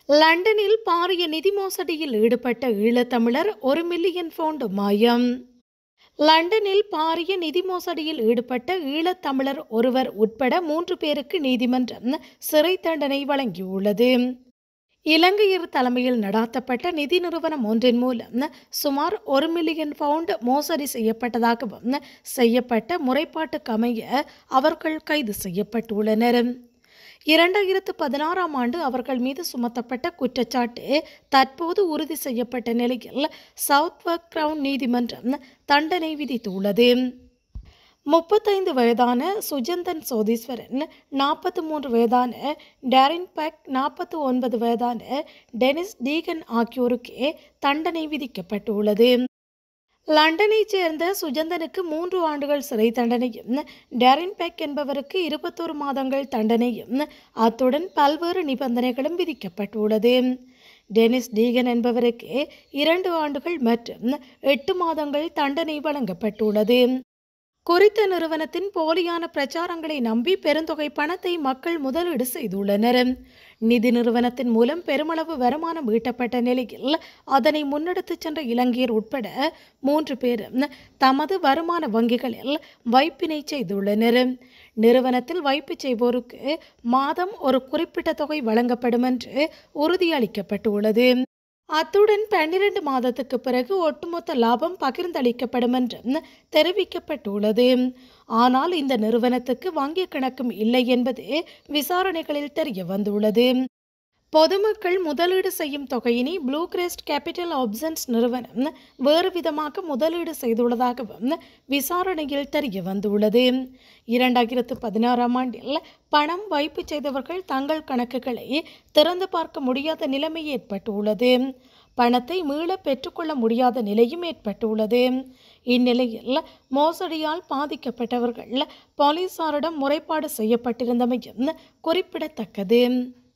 லண்டனில் பாரிய நிதி மோசடியில் ஈடுபட்ட ஈழத்தமிழர் ஒரு மில்லியன் பவுண்டு மாயம் லண்டனில் பாரிய நிதி மோசடியில் ஈடுபட்ட ஈழத்தமிழர் ஒருவர் உட்பட மூன்று பேருக்கு நீதிமன்றம் சிறை தண்டனை வழங்கியுள்ளது இலங்கையர் தலைமையில் நடாத்தப்பட்ட நிதி நிறுவனம் ஒன்றின் மூலம் சுமார் ஒரு மில்லியன் பவுண்ட் மோசடி செய்யப்பட்டதாகவும் செய்யப்பட்ட முறைப்பாட்டுக்கு அமைய அவர்கள் கைது செய்யப்பட்டுள்ளனர் இரண்டாயிரத்து பதினாறாம் ஆண்டு அவர்கள் மீது சுமத்தப்பட்ட குற்றச்சாட்டு தற்போது உறுதி செய்யப்பட்ட நிலையில் சவுத்வர்க் கிரவுன் நீதிமன்றம் தண்டனை விதித்துள்ளது முப்பத்தைந்து வயதான சுஜந்தன் சோதீஸ்வரன் நாற்பத்தி மூன்று வயதான டேரின் பேக் நாற்பத்தி ஒன்பது வயதான டெனிஸ் டீகன் ஆகியோருக்கே தண்டனை விதிக்கப்பட்டுள்ளது லண்டனைச் சேர்ந்த சுஜந்தனுக்கு மூன்று ஆண்டுகள் சிறை தண்டனையும் டேரின் பேக் என்பவருக்கு இருபத்தோரு மாதங்கள் தண்டனையும் அத்துடன் பல்வேறு நிபந்தனைகளும் விதிக்கப்பட்டுள்ளது டெனிஸ் டீகன் என்பவருக்கு இரண்டு ஆண்டுகள் மற்றும் எட்டு மாதங்கள் தண்டனை வழங்கப்பட்டுள்ளது குறித்த நிறுவனத்தின் போலியான பிரச்சாரங்களை நம்பி பெருந்தொகை பணத்தை மக்கள் முதலீடு செய்துள்ளனர் நிதி நிறுவனத்தின் மூலம் பெருமளவு வருமானம் ஈட்டப்பட்ட நிலையில் அதனை முன்னெடுத்துச் சென்ற இலங்கையர் உட்பட மூன்று பேரும் தமது வருமான வங்கிகளில் வைப்பினை செய்துள்ளனர் நிறுவனத்தில் வைப்பு செய்வோருக்கு மாதம் ஒரு குறிப்பிட்ட தொகை வழங்கப்படும் என்று உறுதியளிக்கப்பட்டுள்ளது அத்துடன் பன்னிரண்டு மாதத்துக்கு பிறகு ஒட்டுமொத்த லாபம் பகிர்ந்தளிக்கப்படும் என்றும் தெரிவிக்கப்பட்டுள்ளது ஆனால் இந்த நிறுவனத்துக்கு வங்கி கணக்கும் இல்லை என்பது விசாரணைகளில் தெரிய வந்துள்ளது பொதுமக்கள் முதலீடு செய்யும் தொகையினை ப்ளூ கிரெஸ்ட் கேபிட்டல் ஆப்ஷன்ஸ் நிறுவனம் வேறு விதமாக முதலீடு செய்துள்ளதாகவும் விசாரணையில் தெரிய வந்துள்ளது இரண்டாயிரத்து பதினாறாம் ஆண்டில் பணம் வைப்பு செய்தவர்கள் தங்கள் கணக்குகளை திறந்து பார்க்க முடியாத நிலைமை ஏற்பட்டுள்ளது பணத்தை மீள பெற்றுக்கொள்ள முடியாத நிலையும் ஏற்பட்டுள்ளது இந்நிலையில் மோசடியால் பாதிக்கப்பட்டவர்கள் போலீசாரிடம் முறைப்பாடு செய்யப்பட்டிருந்தமையும் குறிப்பிடத்தக்கது